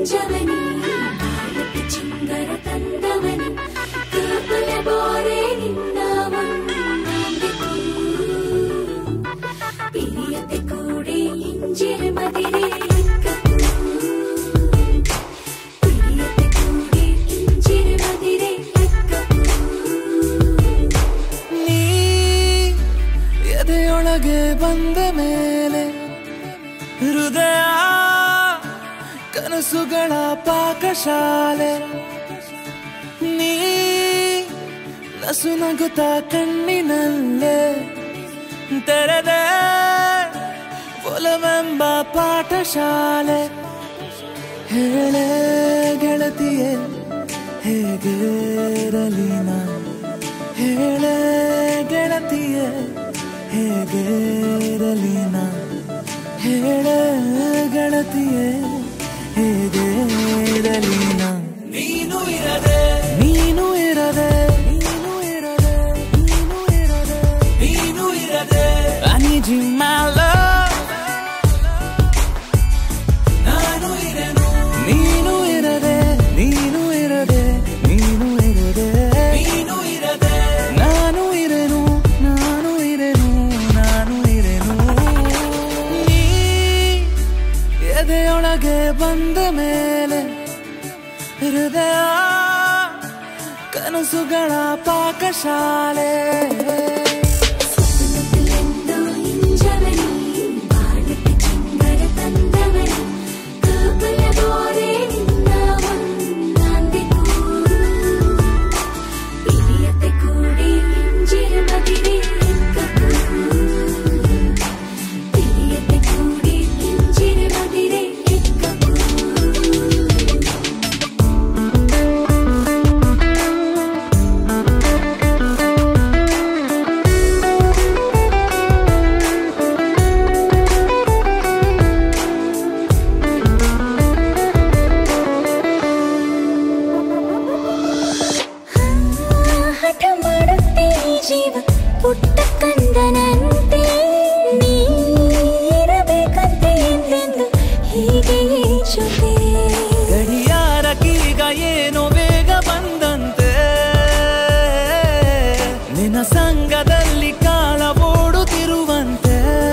ಇಂಜವನಿ ಬಾಳಕ್ಕೆ ಚಿಂಗರ ತಂದವನಿ ಕಾಪಲ ಬೋರೆ ನಿನ್ನ ಒಂದೆಕು പിരിയത്തെ കൂടെ ഇഞ്ചിരി മതിരെ പിരിയത്തെ കൂടെ ഇഞ്ചിരി മതിരെ ನೀ ಎದೆಯೊಳಗೆ ಬಂದ ಮೇಲೆ ಹೃದಯ ಕನಸುಗಳ ಪಾಕಶಾಲೆ ನೀ ನಸು ನಗುತ್ತ ಕಣ್ಣಿನಲ್ಲೇ ತೆರೆದೆ ಒಲವೆಂಬ ಪಾಠಶಾಲೆ ಹೇಳೆ ಗೆಳತಿಯೇ ಹೇಗಿರಲಿ ನಾ ಹೇಳೆ ಗೆಳತಿಯೇ ಹೇಗಿರಲಿ ನಾ ಹೇಳೆ ಗೆಳತಿಯೇ ಹೇಗಿರಲಿ ನಾ ನೀನು ಇರದೆ ನೀನು ಇರದೆ ನೀನು ಇರದೆ ನೀನು ಇರದೆ ನೀನು ಇರದೆ I need you my love ನಾನು ಇರೆನು ನೀನು ಇರದೆ ನೀನು ಇರದೆ ನೀನು ಇರದೆ ನೀನು ಇರದೆ ನಾನು ಇರೆನು ನಾನು ಇರೆನು ನಾನು ಇರೆನು ನೀ ಎದೆಯೊಳಗೆ ಬಂದ ಮೇಲೆ ಹೃದಯ ಕನಸುಗಳ ಪಾಕಶಾಲೆ സ്വപ്നത്തിലെന്തോ ഇഞ്ചവനി ബാലത്തെ ചിങ്കര തന്നവനി കാപ്പല പോലെ നിന്ന ഒന്നാന്തിക്കൂ പിരിയത്തെ കൂടെ ഇഞ്ചിരി മതിരെ പിരിയത്തെ കൂടെ ഇഞ്ചിരി മതിരെ ಹಠ ಮಾಡುತ್ತೆ ಈ ಜೀವ ಪುಟ್ಟ ಕಂದನಂತೆ ನೀರಬೇಕಂತೆ ಎಂದೆಂದು ಹೀಗೆ ಜೊತೆ ಗಡಿಯಾರಕ್ಕೀಗ ಏನೋ ಬೇಗ ಬಂದಂತೆ ನಿನ್ನ ಸಂಘದಲ್ಲಿ ಕಾಲ ಓಡುತ್ತಿರುವಂತೆ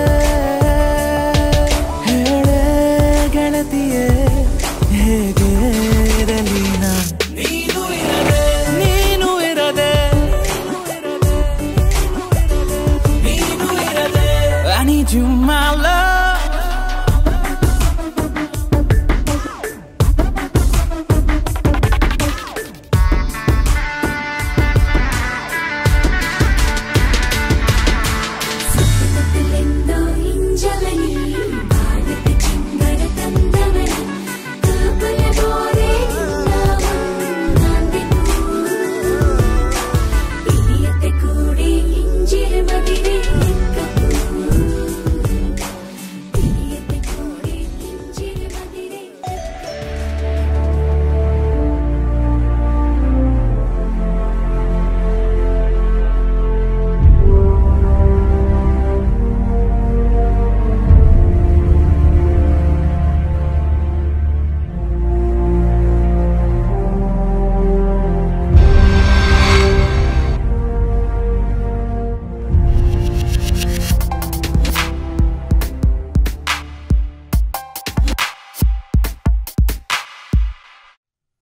ಹೇಳೆ ಗೆಳತಿಯೇ ಹೇಗೆ ಇರಲಿ ನಾ ನೀನು ಇರದೆ ನೀನು ಇರದೆ ನೀನು ಇರದೆ I need you my love